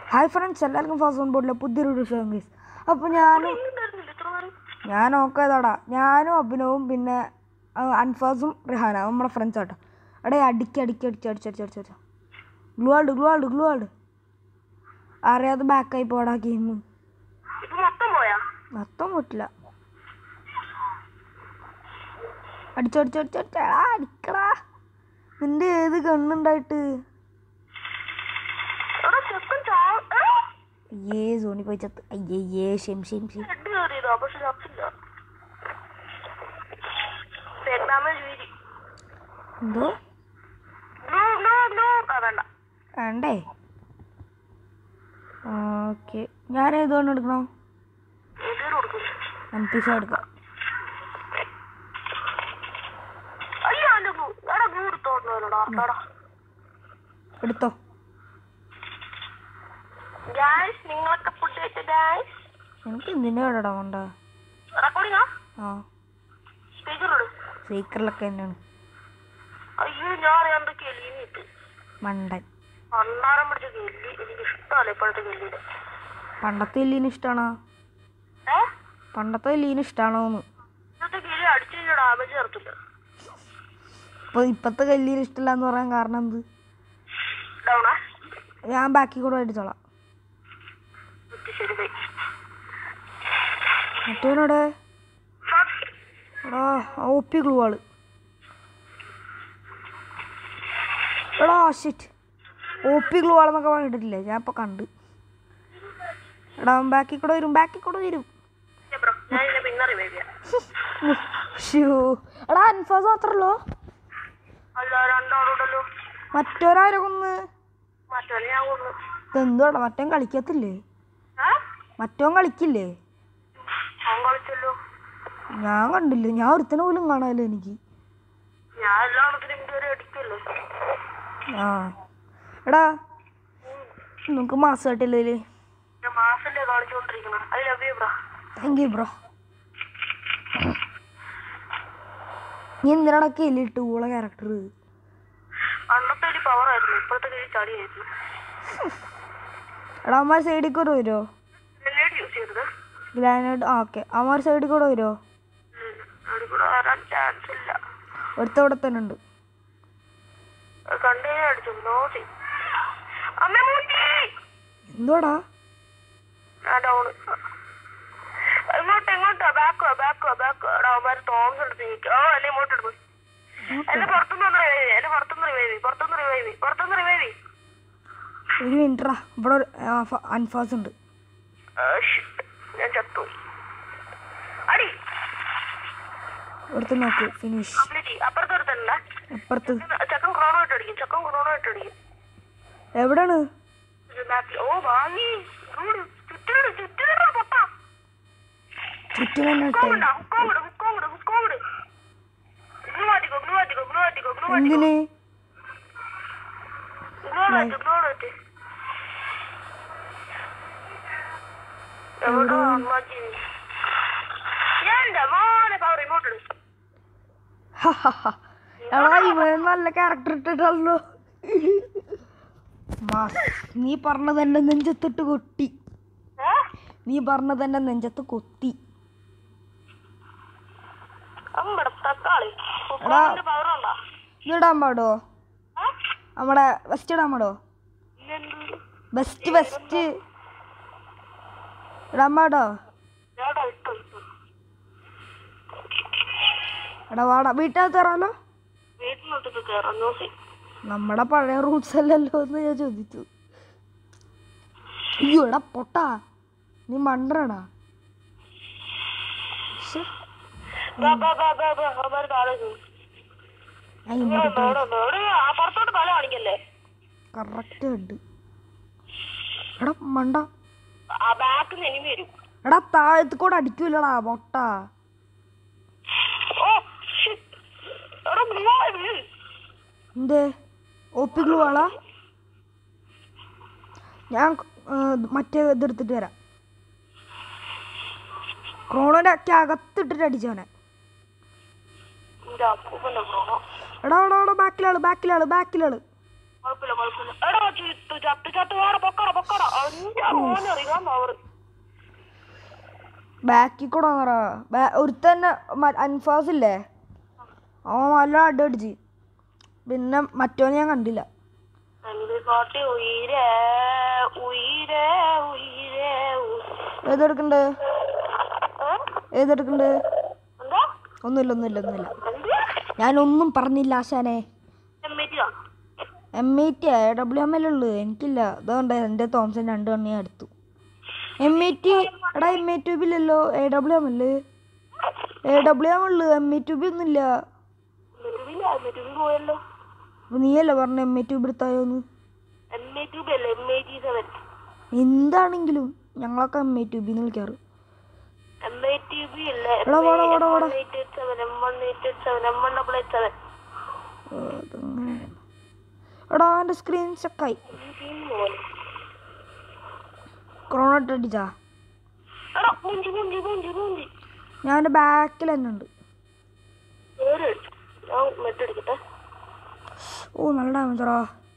Hi friends എല്ലാവർക്കും fast on ബോർഡിലെ പുതിയൊരു വിഷയം ഗൈസ് അപ്പോൾ ഞാനും ഉണ്ടായിരുന്നില്ല ഇത്ര നേരം ഞാൻ നോക്കിയതാടാ ഞാനും അഭിനവും പിന്നെ ആ, അൻഫാസും റിഹാന നമ്മുടെ ഫ്രണ്ട്സ് ആട്ടോ എടേ അടിക്ക് അടിക്ക് അടിച്ച് അടിച്ച് അടിച്ച് അടിച്ച് അടിച്ച് ഗ്ലൂ ആട് ഗ്ലൂ ആട് ഗ്ലൂ ആട് അറിയാതെ ബാക്കായി പോടാ ഗെയിം ഇപ്പൊ മൊത്തം പോയാ മൊത്തം പറ്റില്ല അടിച്ചടിച്ചടിച്ചടിച്ചാ അടിക്കടാ നിന്റെ ഏത് കണ്ണുണ്ടായിട്ട് എടാ ചെക്കൻ ചാ അയ്യേ സോണി പോയി ചത്ത് അയ്യേ ഷെം ഷെം ഷെം ഹെഡ് കയറിയതാ പക്ഷെ ചത്തില്ല ഡാമേജ് വീരി എന്തോ ഗ്ലൂ ഗ്ലൂ ഗ്ലൂ ആ വേണ്ട വേണ്ടേ ഓക്കെ ഞാൻ ഏതുകൊണ്ട് എടുക്കണം ഏതൊരു കൊടുക്കും എം പി സി എടുക്കാം അയ്യോ എന്റെ ഗ്ലൂ എടാ ഗ്ലൂ എടുത്തോണ്ടോടാ എടാ എടുത്തോ ഗായ്സ് നിങ്ങളൊക്കെ ഫുഡ് കഴിച്ച ഗായ്സ് എനിക്ക് എന്തിനാ ഇടടാ കൊണ്ട റെക്കോർഡിങ്ങാ ആ സ്പീക്കറോട് സ്പീക്കറിലൊക്കെ തന്നെയാണ് അയ്യോ ഞാൻ എന്തൊക്കെ എലിയിട്ട് മണ്ടൻ അണ്ണാരം പിടിച്ച ഗെല്ലി എനിക്ക് ഇഷ്ടമല്ല ഇപ്പോഴത്തെ ഗെല്ലിയുടെ പണ്ടത്തെ എല്ലീന് ഇഷ്ടമാണോ ഏ പണ്ടത്തെ എല്ലീന് ഇഷ്ടമാണോ എന്ന് ഇന്നത്തെ ഗെല്ലി അടിച്ചു കഴിഞ്ഞാൽ ഡാമേജ് ചേർത്തില്ല ഇപ്പോൾ ഇപ്പോഴത്തെ കല്ലീന് ഇഷ്ടമില്ല എന്ന് പറയാൻ കാരണം എന്ത് ഡൗണാ ഞാൻ ബാക്കി കൂടെ അടിച്ചോളാം ശരി ബൈ മറ്റവനോടെ എടാ ഒപ്പി ഗ്ലൂ ആള് എടാ ഷിറ്റ് ഒപ്പി ഗ്ലൂ ആളെന്നൊക്കെ പറഞ്ഞിട്ടില്ലേ ഞാൻ ഇപ്പോൾ കണ്ട് എടാ അവൻ ബാക്കിൽ കൂടെ വരും ബാക്കിൽ കൂടെ വരും ബ്രോ ഞാൻ ഇതിനെ പിന്നെ റിവൈവ് ചെയ്യാം ഷ്യോ എടാ അൻഫാസ് മാത്രല്ലോ അല്ല രണ്ടാളുണ്ടല്ലോ മറ്റൊരാരോ കൊന്ന് മറ്റവനെ ഞാൻ കൊന്നു ഇതെന്തുവാടാ മറ്റവൻ കളിക്കത്തില്ലേ ഏ മറ്റവൻ കളിക്കില്ലേ അവൻ കളിച്ചല്ലോ ഞാൻ കണ്ടില്ല ഞാൻ ഒരുത്തനെ പോലും കാണാമല്ലോ എനിക്ക് ഞാൻ എല്ലാത്തിനും കയറി അടിക്കല്ലോ ആ എടാ നമുക്ക് മാസമായിട്ടില്ലേ ഞാൻ മാസല്ലേ കാണിച്ചുകൊണ്ടിരിക്കണം I love you bro thank you bro നീ എന്തിനാടൊക്കെ എല്ലിട്ട് ഊള ക്യാരക്ടർ അന്നത്തെ ഒരു പവർ ആയിരുന്നു ഇപ്പോഴത്തെ കഴിച്ച് ചടിയായിരുന്നു എടാ അമ്മ സൈഡിൽ കൂടെ വരുമോ നെല്ലേടി യൂസ് ചെയ്തത് ഗ്രാനൈഡ് ആ ഓക്കെ അമ്മ സൈഡിൽ കൂടെ വരുമോ അവിടെ കൂടെ വരാൻ ചാൻസ് ഇല്ല ഒരുത്ത ഇവിടെ തന്നെ ഉണ്ട് കണ്ടേ അടിച്ചു നോസി അമ്മ മൂഞ്ചി എന്തുവാടാ ഞാൻ ഡൗൺ ഇങ്ങോട്ട് ഇങ്ങോട്ടോ ബാക്കോ ബാക്കോ ബാക്കോ എടാ അവന്മാര് തോമസ് എടുത്ത് നിൽക്കും ഓ എന്നെ ഇങ്ങോട്ട് എടുക്കും എന്നെ പുറത്തുനിന്ന് റിവൈവ് എന്നെ പുറത്തുനിന്ന് റിവൈവ് പുറത്തുനിന്ന് റിവൈവ് പുറത്തുനിന്ന് റിവൈവ് ഒരു മിനിറ്ററാ ഇവിടെ ഒരു ആ, ഫ- അൻഫാസ് ഉണ്ട് ഞാൻ ചത്തു അടി എടുത്ത് നോക്ക് ഫിനിഷ് കംപ്ലീറ്റ് അപ്പുറത്ത് ഒരുത്തന്നെ അപ്പുറത്ത് ചക്കൻ ക്രോണോ ഇട്ട് അടിക്കും ചക്കൻ ക്രോണോ ഇട്ട് അടിക്കും എവിടെയാണ് ഇത് ബാക്കിൽ ഓ വാങ്ങി ചൂട് ചുറ്റിനോട് ചുറ്റിനോട് പൊട്ടാ ചുറ്റും തന്നെ ഇട്ടേ ഹുക്കോങ്ങട് ഹുക്കോങ്ങട് ഹുക്കോങ്ങട് ഹുക്കോങ്ങട് ഗ്ലൂ മാറ്റിക്കോ ഗ്ലൂ മാറ്റിക്കോ ഗ്ലൂ മാറ്റിക്കോ ഗ്ലൂ മാറ്റിക്കോ എന്തിന് ഗ്ലൂ മാറ്റി ഗ്ലൂ മാറ്റി എവിടെ മാറ്റി എന്റെ മോനെ പവർ ഇങ്ങോട്ട് എടുക്കും ഹഹഹ. എടാ ഇവൻ നല്ല ക്യാരക്ടർ ഇട്ടിട്ടല്ലോ മാസ് നീ പറഞ്ഞത് എന്റെ നെഞ്ചത്തിട്ട് കൊട്ടി ഏ നീ പറഞ്ഞത് എന്റെ നെഞ്ചത്ത് കൊത്തി അമ്മടെ തക്കാളി ഹുക്കോങ്ങിന്റെ പവർ ഉണ്ടോ ഇത് ഇടാൻ പാടോ ഏ നമ്മുടെ വെസ്റ്റ് ഇടാൻ പാടോ ഇല്ലെന്ത് ബെസ്റ്റ് വെസ്റ്റ് ഇടാൻ പാടോ ഏടാ ഇട്ടു ഇട്ടു എടാ വാടാ വീട്ടിനകത്ത് കയറാലോ വീട്ടിനകത്തേക്ക് കയറാം നോക്കി നമ്മുടെ പഴയ റൂട്ട്സ് അല്ലല്ലോ എന്ന് ഞാൻ ചോദിച്ചു അയ്യോ എടാ പൊട്ടാ നീ മണ്ടടാ ബാ ബാ ബാ ബാ ബാ അവന്മാര് താഴെ വീണു. ഞാൻ ഇങ്ങോട്ട് അവിടെ ഉണ്ട്. എടീ, ആ പുറത്തോട്ട് തല കാണിക്കല്ലേ കറക്റ്റ് ഉണ്ട് എടാ മണ്ട ആ ബാക്കിൽ നിന്ന് എനിമി വരും എടാ താഴത്ത് കൂടെ അടിക്കൂലടാ പൊട്ട ഓ shit. എടാ മുഴുവൻ വീണ്. എന്തേ ഒപ്പി ഗ്ലൂ ആളാ ഞാൻ ഏ, മറ്റേ ഇതെടുത്തിട്ട് വരാം ക്രോണോന്റെ ഒക്കെ അകത്തിട്ടിട്ട് അടിച്ചവനെ നിന്റെ അപ്പൂപ്പന്റെ ക്രോണോ എടാ എടാ എടാ ബാക്കിലാള് ബാക്കിലാള് ബാക്കിലാള് കുഴപ്പമില്ല കുഴപ്പമില്ല എടാ ചുറ്റു ചത്തു ചത്തു വേറെ പൊക്കട പൊക്കട എന്റെ മോനെ അറിയാൻ പവർ ബാക്കിൽ കൂടെ വന്നറാ ഒരുത്തന്നെ അൻഫാസ് ഇല്ലേ അവൻ നല്ല അടി അടിച്ച് പിന്നെ മറ്റോനെ ഞാൻ കണ്ടില്ല എന്റെ പാട്ടി ഉയരേ ഉയരേ ഉയരേ ഏതെടുക്കണ്ട് ഏതെടുക്കണ്ട് എന്താ ഒന്നുമില്ല ഒന്നുമില്ല ഒന്നുമില്ല എന്ത് ഞാനൊന്നും പറഞ്ഞില്ല ആശാനെ എമ്മേറ്റിയാ M I T A W M L ഉള്ളു എനിക്കില്ല അതുകൊണ്ട് എൻ്റെ തോംസൺ രണ്ട് എണ്ണ ഞാൻ എടുത്തു എം ഐ ടി എടാ എം ഐ ട്യൂബില്ലല്ലോ എ ഡബ്ല്യു എം അല്ലേ എ ഡബ്ല്യു എം ഉള്ളു എം ഐ ട്യൂബ് ഒന്നുമില്ല മെറ്റുബില്ല മെറ്റുബി പോയല്ലോ അപ്പൊ നീയല്ലേ പറഞ്ഞ എം ഐ ട്യൂബ് എടുത്തായോന്ന് എം എ ട്യൂബ് അല്ലേ എം എ ടി സെവൻ എന്താണെങ്കിലും ഞങ്ങളൊക്കെ എം ഐ ട്യൂബിൽ നിന്ന് വിളിക്കാറ് എം എ ടി ബി അല്ലേ എടാ, വാടാ, വാടാ, വാടാ. Eight eight seven M one eight eight seven M one double eight seven അതങ്ങനെ എടാ എൻ്റെ സ്ക്രീൻ ചെക്കായി കൊറോണ അടിച്ചാ എടാ മുഞ്ചി മുഞ്ചി മുഞ്ചി മുഞ്ചി ഞാൻ എൻ്റെ ബാക്കിൽ തന്നെ ഉണ്ട് കേറ് ഞാൻ മെട്ടെടുക്കട്ടെ ഓ നല്ല ഡാമേജറാ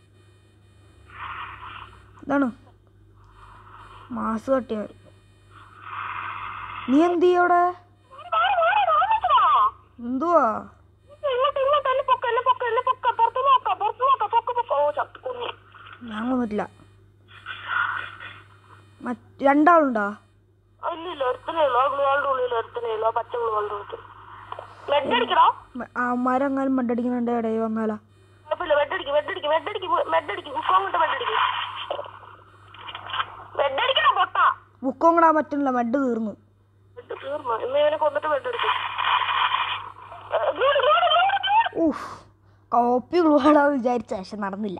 ഇതാണ് മാസ് കട്ടിയ നീ എന്ത് ചെയ്യ അവിടെ എന്തുവാ ഇങ്ങോട്ട് ഇങ്ങോട്ട് എന്നെ പൊക്ക എന്നെ പൊക്ക എന്നെ പൊക്ക പുറത്ത് നോക്ക പുറത്ത് നോക്ക പൊക്ക പൊക്ക ഓ ചത്തു കൊന്നു ഞാൻ കൊന്നിട്ടില്ല മറ്റ് രണ്ടാളുണ്ടോ ഇല്ലില്ല ഒരുത്തനേ ഉള്ളൂ ആ ഗ്ലൂവാളുടെ ഉള്ളിൽ ഒരുത്തനേ ഉള്ളൂ ആ പച്ച ഗ്ലൂവാളുടെ ഉള്ളിൽ മെഡടിക്കടാ അവന്മാരെങ്ങാനും മണ്ടടിക്കുന്നുണ്ട് ഇടയിൽ വന്നാലാ കുഴപ്പമില്ല മെഡടിക്ക് മെഡടിക്ക് മെഡടിക്ക് മെഡടിക്ക് കുക്കോങ്ങിട്ട് മെഡടിക്ക് മെഡടിക്കണം പൊട്ട ബുക്കും കൂടാൻ പറ്റുന്നില്ല മഡ് തീർന്നു മെഡ് തീർന്നു ഇന്ന് ഇവനെ കൊന്നിട്ട് മെഡടിക്കും ഊഫ് കോപ്പി ഗ്ലൂടാ വിചാരിച്ച പക്ഷെ നടന്നില്ല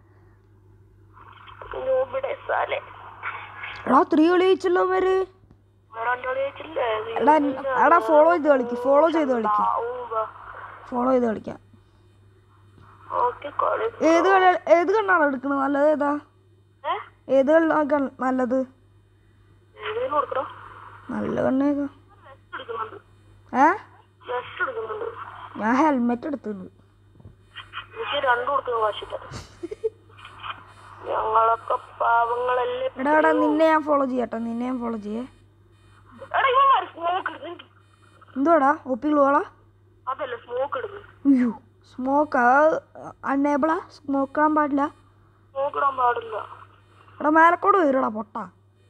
ഇവിടെ സാലേ എടാ ത്രീ കളി ജയിച്ചല്ലോ അവര് രണ്ടോളി വെച്ചില്ലേ എടാ എടാ ഫോളോ ചെയ്ത് കളിക്ക് ഫോളോ ചെയ്ത് കളിക്ക് ഫോളോ ചെയ്ത് കളിക്കാം ഓക്കെ കളി ഏത് കളി ഏത് കണ്ണാണ് എടുക്കുന്നത് നല്ലത് ഏതാ ഏഹ് ഏത് കണ്ണാ നല്ലത് ഏതേലും കൊടുക്കണോ നല്ല കണ്ണ ഏതാ നെസ്റ്റ് എടുക്കുന്നുണ്ട് ഏ നെസ്റ്റ് എടുക്കുന്നുണ്ട് ഞാൻ ഹെൽമെറ്റ് എടുത്തിട്ടുണ്ട് എനിക്ക് രണ്ടു കൊടുക്കുന്ന കാശില്ല ഞങ്ങളൊക്കെ പാവങ്ങളല്ലേ എടാ എടാ നിന്നെ ഞാൻ ഫോളോ ചെയ്യട്ടെ നിന്നെ ഞാൻ ഫോളോ ചെയ്യേ എടാ ഇവന്മാർ സ്മോക്ക് ഇടുന്നു എന്തുവാടാ ഒപ്പി ഗ്ലൂളാ അതല്ല സ്മോക്ക് ഇടുന്നു അയ്യോ സ്മോക്ക് അന്നേബിളാ സ്മോക്ക് ഇടാൻ പാടില്ല സ്മോക്ക് ഇടാൻ പാടില്ല എടാ മേലക്കോട് വരൂടാ പൊട്ടാ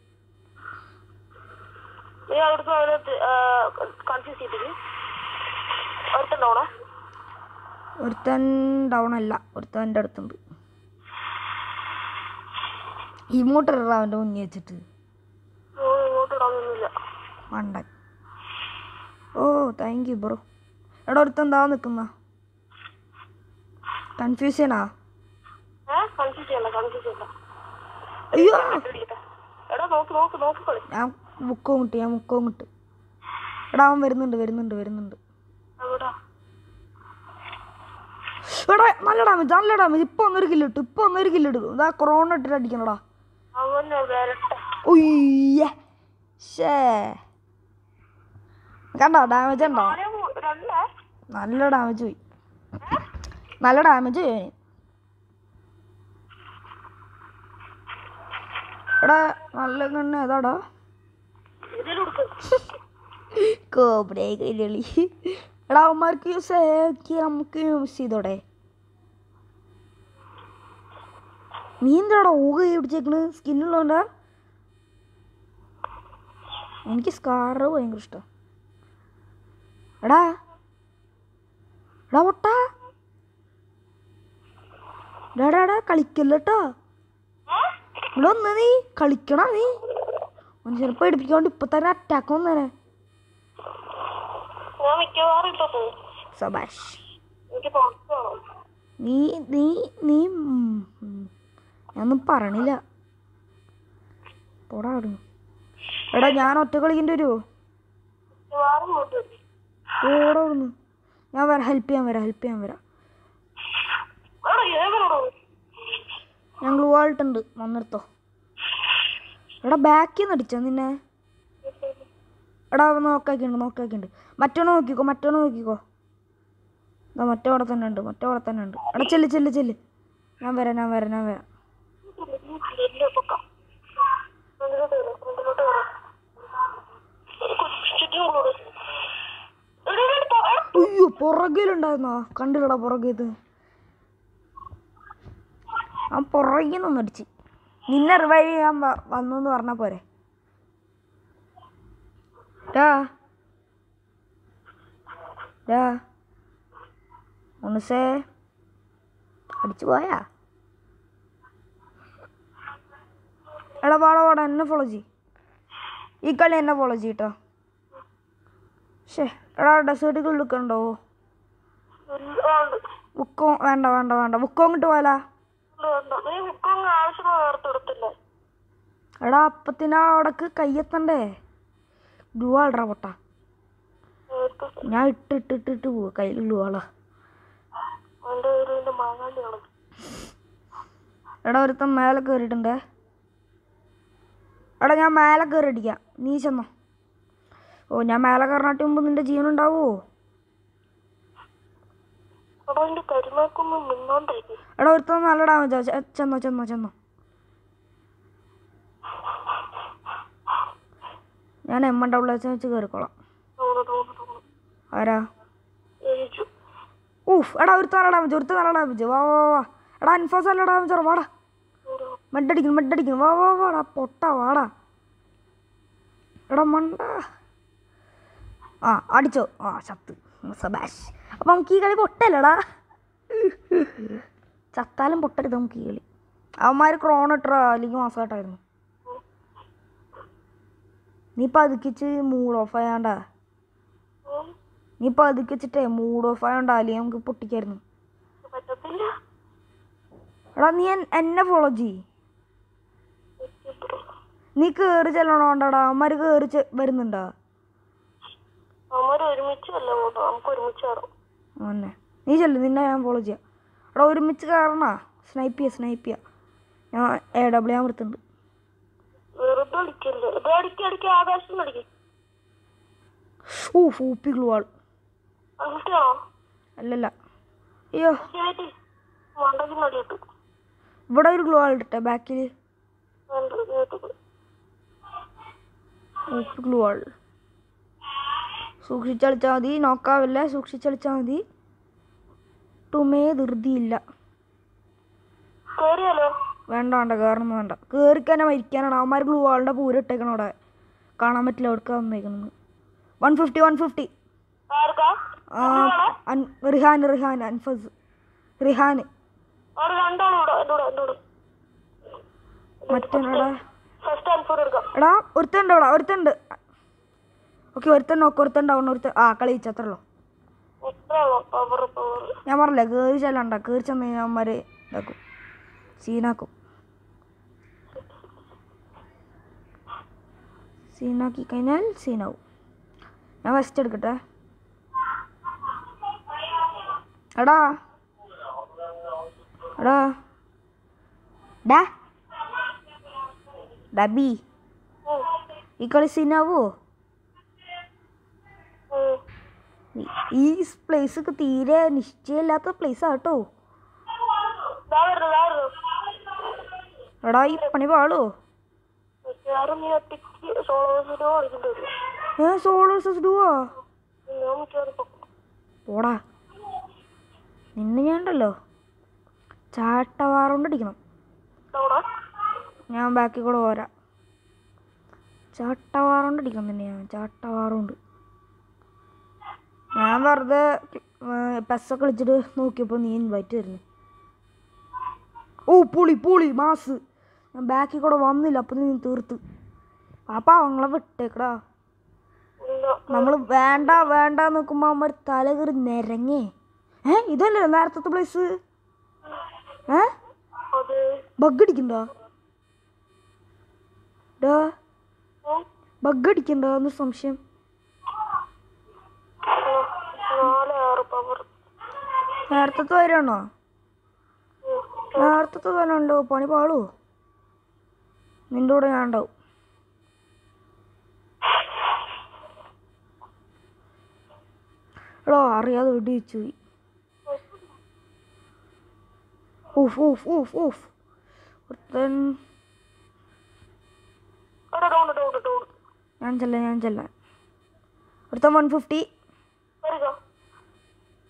നീ അവിടുത്തെ അതിനകത്ത് കൺഫ്യൂസ് ചെയ്തിട്ട് ഒരുത്തുണ്ടോണേ ഒരുത്തൻ ഡൗൺ അല്ല ഒരുത്തൻ എൻ്റെ അടുത്തുണ്ട് ഇമോട്ട് ഇടാ അവൻ്റെ മുന്നിൽ വെച്ചിട്ട് ഓ ഇങ്ങോട്ട് ഇടാനൊന്നുമില്ല മണ്ടൻ ഓ താങ്ക് യു ബ്രോ എടാ ഒരുത്തൻ എന്താ നിൽക്കുന്ന കൺഫ്യൂഷനാ ഏഹ് കൺഫ്യൂസ് ചെയ്യണ്ട കൺഫ്യൂസ് ചെയ്യണ്ട അയ്യോ ഇടിക്കട്ടെ. എടാ നോക്ക് നോക്ക് നോക്ക് കളി ഞാൻ മുക്കവും കിട്ടി ഞാൻ മുക്കവും കിട്ടി എടാ അവൻ വരുന്നുണ്ട് വരുന്നുണ്ട് വരുന്നുണ്ട് എവിടാ എടാ നല്ല ഡാമേജ് നല്ല ഡാമേജ് ഇപ്പൊ ഒന്നൊരു കില്ല് ഇട്ടു ഇപ്പൊ ഒന്നൊരു കില്ല് ഇട്ടു ഇതാ കൊറോണ ഇട്ടിട്ട് അടിക്കണടാ അവനെ വരട്ടെ ഉയ്യേ ഷേ കണ്ടോ ഡാമേജ് ഉണ്ടോ ആരെ മൂ- രണ്ടേ നല്ല ഡാമേജ് പോയി നല്ല ഡാമേജ് പോയി അവന്. എടാ നല്ല കണ്ണ് ഏതാടാ ഇതിൽ കൊടുക്ക് കോബ്രേ കൈലി എടാ അവന്മാർക്ക് യൂസ് ആക്കി നമുക്ക് യൂസ് ചെയ്തോടെ നീ എന്താടാ ഊക പിടിച്ചേക്കണ് സ്കിന്നുള്ളതുകൊണ്ടാ എനിക്ക് സ്കാറ് ഭയങ്കര ഇഷ്ടം എടാ എടാ പൊട്ടാ എടാ എടാ കളിക്കല്ല കേട്ടോ ഇവിടെ ഒന്ന് നീ കളിക്കണ നീ മനുഷ്യനെ പേടിപ്പിക്കാണ്ട് ഇപ്പൊ തന്നെ അറ്റാക്ക് വന്നേനെ ഞാൻ മിക്കവാറും ഇപ്പൊ പോകും സബാഷ് എനിക്ക് പുറത്ത് വേണം നീ നീ നീ ഉം, ഉം. ഞാനൊന്നും പറയണില്ല പോടാ അവിടുന്ന് എടാ ഞാൻ ഒറ്റ കളിക്കേണ്ടി വരുമോ മിക്കവാറും ഇങ്ങോട്ട് വരും പോടാ അവിടുന്ന് ഞാൻ വരാം ഹെൽപ്പ് ചെയ്യാൻ വരാം ഹെൽപ്പ് ചെയ്യാൻ വരാം എടാ ഏവനോടോ ഞാൻ ഗ്ലൂ ആയിട്ടുണ്ട് വന്നെടുത്തോ എടാ ബാക്കിൽ നിന്ന് അടിച്ചോ നിന്നെ എടാ അവൻ നോക്കാക്കിണ്ട് നോക്കാക്കിണ്ട് മറ്റോണ നോക്കിക്കോ മറ്റോണ നോക്കിക്കോ ഇതാ മറ്റേ അവിടെ തന്നെ ഉണ്ട് മറ്റേ അവിടെ തന്നെ ഉണ്ട് എടാ ചെല്ല് ചെല്ല് ചെല്ല് ഞാൻ വരാം ഞാൻ വരാം ഞാൻ വരാം വലിയ പൊക്കം പുറകിലുണ്ടായിരുന്നോ കണ്ടില്ലടാ പുറകേത് ആ പുറകിൽ നിന്നൊന്ന് അടിച്ച് നിന്നെ റിവൈവ് ചെയ്യാൻ വ- വന്നു എന്ന് പറഞ്ഞാൽ പോരെ ഡാ ഡാ മുനുസേ അടിച്ചു പോയാ എടാ വാടാ വാടാ എന്നെ ഫോളോ ചെയ് ഈ കളി എന്നെ ഫോളോ ചെയ്യട്ടോ ശേ എടാ ഡെസേർട്ടുകൾ എടുക്കണ്ടോ ഇല്ല, ഉണ്ട്. ബുക്കോ വേണ്ട വേണ്ട വേണ്ട ബുക്കോ ഇങ്ങോട്ട് പോയാലാ ഉണ്ട്, ഉണ്ട്. നീ ബുക്കൊന്നും ആവശ്യമുള്ള നേരത്തെ എടുത്തില്ല എടാ അപ്പത്തിനാ അവിടക്ക് കയ്യെത്തണ്ടേ ഗ്ലൂ ആൾടാ പൊട്ട നേരത്തെ ഞാൻ ഇട്ട് ഇട്ട് ഇട്ട് ഇട്ട് പോവാ കയ്യിൽ ഗ്ലൂ ആളാ എന്റെ ഒരു എന്റെ മാങ്ങാണ്ടി കണക്ക് എടാ ഒരുത്തൻ മേലെ കയറിയിട്ടുണ്ടേ എടാ ഞാൻ മേലെ കയറി അടിക്കാം നീ ചെന്നോ ഓ ഞാൻ മേലെ കയറാനാട്ടി മുമ്പ് നിന്റെ ജീവൻ ഉണ്ടാവോ എടാ എന്റെ കരിമാക്കൊന്നും നിന്നോണ്ടിരിക്കും എടാ ഒരുത്തൻ നല്ല ഡാമേജാ ചെന്നോ ചെന്നോ ചെന്നോ ഞാൻ എം എൻ ഡബിൾ എച്ച് വെച്ച് കയറിക്കോളാം തോന്നു തോന്നു തോന്നു ആരാ ജയിച്ചു ഊഫ് എടാ ഒരുത്തൻ നല്ല ഡാമേജ് ഒരുത്തൻ നല്ല ഡാമേജ് വാ വാ വാ എടാ അൻഫോസ് നല്ല ഡാമേജ് വാടാ മെഡടിക്കുന്നു മെഡടിക്കുന്നു വാ വാ വാടാ പൊട്ട വാടാ എടാ മണ്ട ആ അടിച്ചോ ആ ചത്ത് സബാഷ് അപ്പം നമുക്ക് ഈ കളി പൊട്ടല്ലടാ ചത്താലും പൊട്ടരുത് നമുക്ക് ഈ കളി അവന്മാർ ക്രോൺ ഇട്ടറാ അല്ലെങ്കിൽ മാസമായിട്ടായിരുന്നു നീ പതുക്കിച്ച് മൂഡ് ഓഫ് ആയാണ്ടാ നീ പതുക്കിച്ചിട്ടേ മൂഡ് ഓഫ് ആയാണ്ടാ അല്ലെങ്കിൽ നമുക്ക് പൊട്ടിക്കായിരുന്നു പറ്റത്തില്ല എടാ നീ എൻ- എന്നെ ഫോളോ ചെയ്യ് നീ കയറി ചെല്ലണോണ്ടടാ അവന്മാർ കയറി ചെ- വരുന്നുണ്ടാ അവന്മാര് ഒരുമിച്ചല്ല പോകുന്നത് നമുക്ക് ഒരുമിച്ച് കയറാം മോനെ നീ ചെല്ലു നിന്നെ ഞാൻ ഫോളോ ചെയ്യാം എടാ ഒരുമിച്ച് കയറണ സ്നൈപ്പ് ചെയ്യാ സ്നൈപ്പ് ചെയ്യാ ഞാൻ എ ഡബ്ല്യു ഞാൻ വൃത്തുണ്ട് വെറുതെ അടിക്കല്ലേ ഇത് അടിക്ക അടിക്ക ആകാശം അടിക്കും ഓ ഫൂപ്പി ഗ്ലൂ ആൾ അങ്ങനെയാണോ അല്ലല്ല അയ്യോ ശരി മണ്ടയ്ക്ക് നടിയിട്ടു ഇവിടെ ഒരു ഗ്ലൂ ആൾ ഇട്ടെ ബാക്കിൽ വേണ്ട കേട്ടു ഫൂപ്പി ഗ്ലൂ ആൾ സൂക്ഷിച്ചളിച്ചാൽ മതി നോക്കാവില്ല സൂക്ഷിച്ചളിച്ചാൽ മതി ടുമേ ധൃതിയില്ല കേറിയാലോ വേണ്ട വേണ്ട കയറൊന്നും വേണ്ട കയറിക്കന്നെ മരിക്കാനാണ് അവന്മാർ ഗ്ലൂ ആളുടെ പൂരം ഇട്ടേക്കണം അവിടെ കാണാൻ പറ്റില്ല അവിടെ വന്നേക്കുന്നത് വൺ ഫിഫ്റ്റി വൺ ഫിഫ്റ്റി ആർക്കാ റിഹാൻ റിഹാൻ അൻഫസ് റിഹാൻ അവിടെ രണ്ടാളും ഇവിടെ എൻ്റെ കൂടെ എൻ്റെ കൂടെ മറ്റേ ഫസ്റ്റ് ആൻസർ എടുക്കാം എടാ ഒരുത്തുണ്ട് അവിടെ ഒരുത്തുണ്ട് ഓക്കെ ഒരുത്തൻ നോക്ക് ഒരുത്തൻ ഉണ്ടാവണം ഒരുത്തൻ ആ കളി അത്രല്ലോ എത്ര പവർ പവർ ഞാൻ പറഞ്ഞില്ലേ കയറി ചെല്ലണ്ട കയറി ചെന്ന് കഴിഞ്ഞാൽ അവന്മാർ ഇതാക്കും സീനാക്കും സീനാക്കി കഴിഞ്ഞാൽ സീനാവും ഞാൻ ഫസ്റ്റ് എടുക്കട്ടെ എടാ എടാ ഡാ ഡബി ഈ കളി സീനാവോ ഈ- ഈ പ്ലേസ് തീരെ നിശ്ചയമില്ലാത്ത പ്ലേസ് ആട്ടോ ദാ വരുന്നു ദാ വരുന്നു എടാ ഈ പണി പാളോ മിക്കവാറും നീ ഒറ്റയ്ക്ക് സോളോ വീഡിയോ കളിക്കേണ്ടി വരും ഏ സോളോ വേഴ്സസ് ഡുവോ ഞാൻ മിക്കവാറും പൊക്കും. പോടാ നിന്നെ ഞാൻ ഉണ്ടല്ലോ ചാട്ടവാറുകൊണ്ട് അടിക്കണം എവിടെ? ഞാൻ ബാക്കിൽ കൂടെ പോരാ ചാട്ടവാറുകൊണ്ട് അടിക്കണം തന്നെ ഞാൻ ചാട്ടവാറുണ്ട് ഞാൻ വെറുതെ പെസ്സൊക്കെ കളിച്ചിട്ട് നോക്കിയപ്പോൾ നീ ഇൻവൈറ്റ് തരുന്നു ഓ പുളി പുളി മാസ് ഞാൻ ബാക്കിൽ കൂടെ വന്നില്ല അപ്പം നീ തീർത്ത് അപ്പം അവങ്ങളെ വിട്ടേക്കടാ ഇല്ല. നമ്മൾ വേണ്ട വേണ്ട നോക്കുമ്പോൾ അവന്മാർ തല കയറി നിരങ്ങേ ഏ ഇതല്ലേ നേരത്തെ പ്ലേസ് ഏ അത് ബഗ് അടിക്കണ്ടോ ഡാ ഉം. ബഗ് അടിക്കണ്ടോ എന്ന് സംശയം നാല് ആറ് പവർ നേരത്തെ വരാണോ നേരത്തെ വരാനുണ്ടോ പണി പാളൂ നിന്റെ കൂടെ ഞാൻ ഉണ്ടാവും എടോ അറിയാതെ വെടി വെച്ചു പോയി ഊഫ് ഊഫ് ഊഫ് ഊഫ് ഒരുത്തൻ അവിടെ ഡൗൺ ഡൗൺ ഡൗൺ ഞാൻ ചെല്ലാൻ ഞാൻ ചെല്ലാൻ ഒരുത്തൻ വൺ ഫിഫ്റ്റി വരിക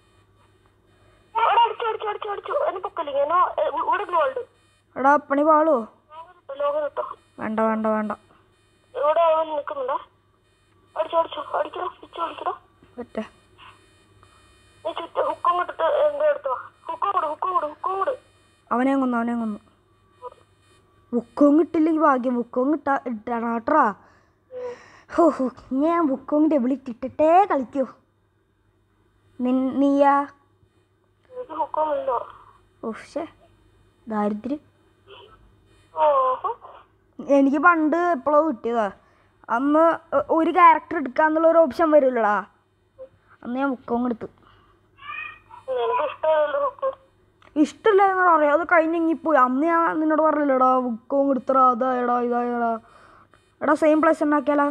അടിച്ചു അടിച്ചു അടിച്ചു എന്നെ പൊക്കല്ലേ ഞാനോ ഇവിടെ ഗ്ലൂ ഉണ്ട് എടാ പണി പാളോ ലോകം കിട്ടോ വേണ്ട വേണ്ട വേണ്ട ഇവിടെ അവൻ നിൽക്കുന്നുണ്ടേ അടിച്ചു അടിച്ചു അടിക്കടാ സ്വിച്ച് അടിക്കടാ പറ്റേ നീ ചുറ്റും ഹുക്കും കൊണ്ടിട്ട് എന്താ എടുത്തോ ഹുക്കും കൂട് ഹുക്കും കൂട് ഹുക്കും കൂട് അവനെ കൊന്നു അവനെ കൊന്നു ബുക്കും കിട്ടില്ലെങ്കിൽ ഭാഗ്യം ബുക്കും കിട്ടാ ഇട്ടാട്രാ ഹോ ഹോ ഞാൻ ബുക്കും ഡബിളിറ്റ് ഇട്ടിട്ടേ കളിക്കൂ നിൻ നീയാ എനിക്ക് ഹുക്കും ഇല്ലോ ഓ ശേ ദാരിദ്ര്യം ഓഹോ എനിക്ക് പണ്ട് എപ്പോഴോ കിട്ടിയതാ അന്ന് ഒ- ഒരു ക്യാരക്ടർ എടുക്കാന്നുള്ള ഒരു ഓപ്ഷൻ വരുമല്ലോടാ അന്ന് ഞാൻ ബുക്കും എടുത്തു എനിക്ക് ഇഷ്ടമല്ലോ ഹുക്കും ഇഷ്ടമില്ലായിരുന്നു പറയാം അത് കഴിഞ്ഞെങ്കിപ്പോയി അന്ന് ഞാൻ നിന്നോട് പറഞ്ഞില്ലടാ ബുക്കും എടുത്തടാ അതായടാ ഇതായടാ എടാ സെയിം പ്ലേസ് ഉണ്ടാക്കിയാലാ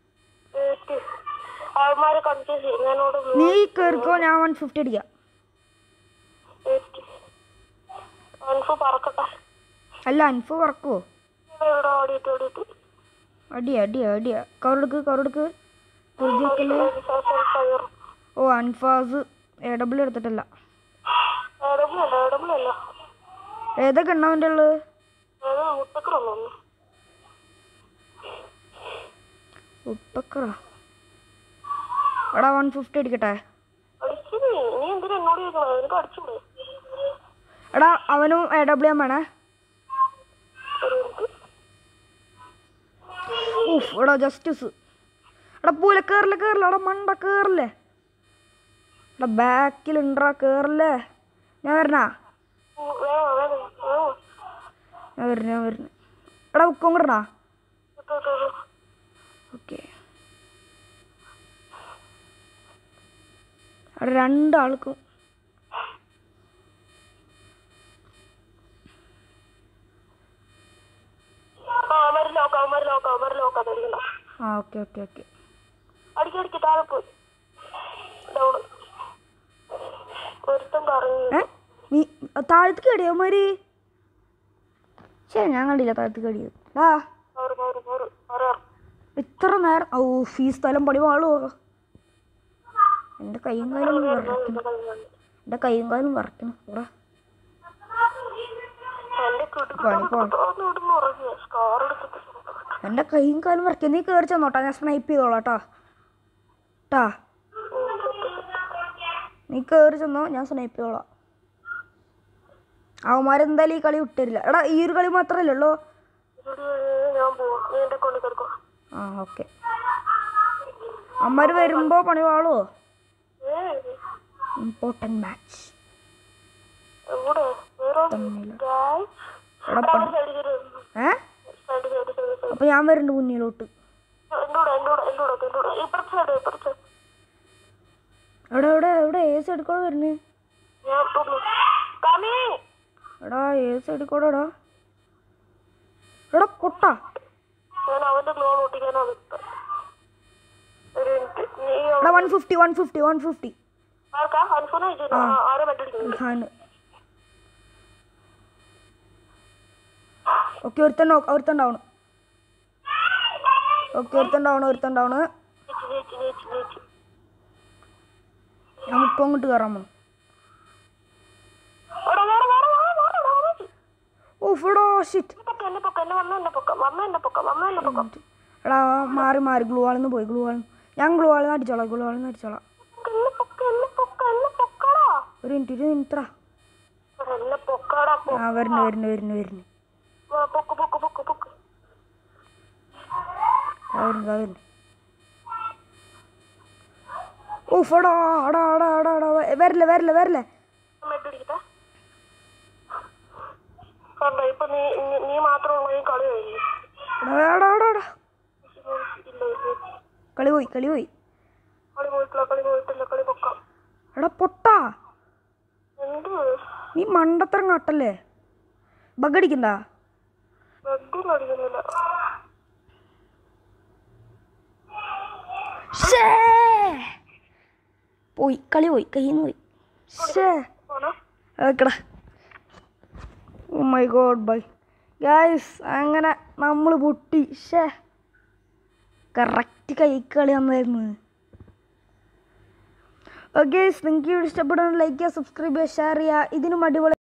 ആൾമാരെ കൺഫ്യൂസ് ചെയ്യും ഞാനോട് നീ കയറിക്കോ ഞാൻ വൺ ഫിഫ്റ്റി അടിക്കാം അൻഫ് പറക്കട്ടെ അല്ല അൻഫ് പറക്കുവോ ഇവിടെ ഓടിയിട്ട് ഓടിയിട്ട് അടിയാ അടിയാ അടിയാ കവറെടുക്ക് കവറെടുക്ക് കുറുതി വെക്കല് ഫയർ ഓ അൻഫാസ് എ ഡബ്ല്യു എടുത്തിട്ടില്ല എടബിളല്ല എടബിളല്ല ഏതൊക്കെ എണ്ണവൻ്റെ ഉള്ളത് അത് മുട്ടക്കറൊന്നു ഉപ്പക്കറ എടാ വൺ ഫിഫ്റ്റി അടിക്കട്ടെ അടിച്ചു നീ നീ എന്തിനാ എന്നോട് ചോദിക്കണം നിനക്ക് അടിച്ചൂടെ എടാ അവനും എ ഡബ്ല്യു എം വേണേ ഒരു മിനിറ്റ് ഊഫ് എടാ ജസ്റ്റിസ് എടാ പൂല കയറില്ല കയറില്ല എടാ മണ്ട കയറില്ലേ എടാ ബാക്കിലുണ്ടാ കയറില്ലേ ഞാൻ വരണാ ഉം, വേഗം വേഗം വേഗം ഞാൻ വരുന്നു ഞാൻ വരുന്നു എടാ ബുക്കും കിടണാ ഇട്ടോ, ഇട്ടോ, ഇട്ടോ. ഓക്കെ അവിടെ രണ്ടാൾക്കും ആ അവന്മാര് ലോക്കാം അവന്മാര് ലോക്കാം അവന്മാര് ലോക്കാം പേടിക്കണ്ട ആ ഓക്കെ ഓക്കെ ഓക്കെ അടിക്കി അടിക്കി താഴെ പോയി ഡൗണ് ഒരുത്തം കറങ്ങി ഏ നീ താഴത്ത് കടിയവന്മാര് ശരി ഞാൻ കണ്ടില്ല താഴത്ത് കടിയത് ആ മാറ് മാറ് മാറ് മാറ് ഇത്ര നേരം ഓ ഈ സ്ഥലം പണി വാളോ എൻ്റെ കൈയും കാലും വിറയ്ക്കുന്നു എൻ്റെ കൈയും കാലും വിറയ്ക്കുന്നു ഇവിടെ എന്റെ പണി പോണം. കിടന്നു ഉറങ്ങിയ സ്കാർ എടുത്തിട്ട് എൻ്റെ കൈയും കാലും വിറയ്ക്കുന്നു നീ കയറി ചെന്നോട്ടാ ഞാൻ സ്നൈപ്പ് ചെയ്തോളാം ട്ടാ ട്ടാ നീ കയറി ചെന്നോ ഞാൻ സ്നൈപ്പ് ചെയ്തോളാം അവന്മാരെന്തായാലും ഈ കളി വിട്ടരില്ല എടാ ഈ ഒരു കളി മാത്രമല്ലേ ഉള്ളൂ ഞാൻ പോവാം നീ എന്റെ കൊണ്ട് കിടക്കോ ആ ഓക്കെ അമ്മര് വരുമ്പോൾ പണി വാളോ ഇമ്പോർട്ടൻറ്റ് മാച്ച് എവിടെ വേറെ തമ്മിൽ ഗായ് എടാ പണി സൈഡ് കയറി ഏ സൈഡ് സൈഡ് സൈഡ് സൈഡ് അപ്പോൾ ഞാൻ വരുന്നുണ്ട് മുന്നിലോട്ട് എന്റെ കൂടെ എന്റെ കൂടെ എന്റെ കൂടെ എന്റെ കൂടെ ഇപ്പുറത്തെ സൈഡ് ഇപ്പുറത്തെ എവിടെ എവിടെ എവിടെ ഏത് സൈഡിൽ കൂടെ വരുന്നത് ഞാൻ തോന്നുന്നു കമ്മിങ് എടാ ഏത് സൈഡിൽ കൂടെ എടാ എടാ കൊട്ട ഞാൻ അവന്റെ ഗ്ലോ ഒട്ടിക്കാനാണ് ഇപ്പൊ ഒരു മിനിറ്റ് നീ എടാ one fifty one fifty one fifty ആർക്കാ അൻഫോന ആരെ മറ്റടിക്കുന്നു ഹാൻ ഓക്കെ ഒരുത്തൻ നോക്ക് ഒരുത്തൻ ഡൗൺ ഓക്കെ ഒരുത്തൻ ഡൗൺ ഒരുത്തൻ ഡൗൺ ജയിച്ചു ജയിച്ചു ജയിച്ചു ജയിച്ചു ഞാൻ മുപ്പം അങ്ങോട്ട് കയറാൻ പോണം എടാ വേറെ വേറെ വേറെ വേറെ വേറെ ഓ ഫിടോ ഷിറ്റ് പൊക്ക എന്നെ പൊക്ക എന്നെ വന്ന എന്നെ പൊക്ക വന്ന എന്നെ പൊക്ക വന്ന എന്നെ പൊക്ക എടാ മാറി മാറി ഗ്ലൂ വാളിന്ന് പോയി ഗ്ലൂ വാളിന്ന് ഞാൻ ഗ്ലൂ വാളിന്ന് അടിച്ചോളാം ഗ്ലൂ വാളിന്ന് അടിച്ചോളാം എന്നെ പൊക്ക എന്നെ പൊക്ക എന്നെ പൊക്കടാ ഒരു മിനിറ്റ് ഒരു മിനിറ്റ് എടാ, എന്നെ പൊക്കടാ പൊ- ആ വരുന്നു വരുന്നു വരുന്നു വരുന്നു വാ, പൊക്ക് പൊക്ക് പൊക്ക് പൊക്ക് ആ വരുന്നു ആ വരുന്നു ഓ ഫടോ അടാ അടാ അടാ അടാ വരില്ല വരില്ല വരില്ല മെഡടിക്കട്ടെ കണ്ടോ ഇപ്പൊ നീ നീ- നീ മാത്രം ഉള്ള ഈ കളി കഴിഞ്ഞു എടാ എടാ എടാ എടാ ഇല്ല ഇല്ല കളി പോയി കളി പോയി കളി പോയിട്ടില്ല കളി പോയിട്ടില്ല കളി പൊക്കാം എടാ പൊട്ടാ എന്ത് നീ മണ്ടത്തരം കാട്ടല്ലേ ബഗടിക്കണ്ടാ ബഗ്ഗും കളിക്കുന്നില്ല ശ്ശേ. പോയി കളി പോയി കയ്യിൽ നിന്ന് പോയി ഷേ ആണോ ഓക്കെടാ oh my god bye guys അങ്ങനെ നമ്മൾ പൊട്ടി ഷേ കറക്റ്റ് കൈ കളി വന്നായിരുന്നു ഓക്കെ നിങ്ങൾക്ക് വീഡിയോ ഇഷ്ടപ്പെടുന്ന ലൈക്ക് ചെയ്യുക സബ്സ്ക്രൈബ് ചെയ്യുക ഷെയർ ചെയ്യുക ഇതിനും അടിപൊളി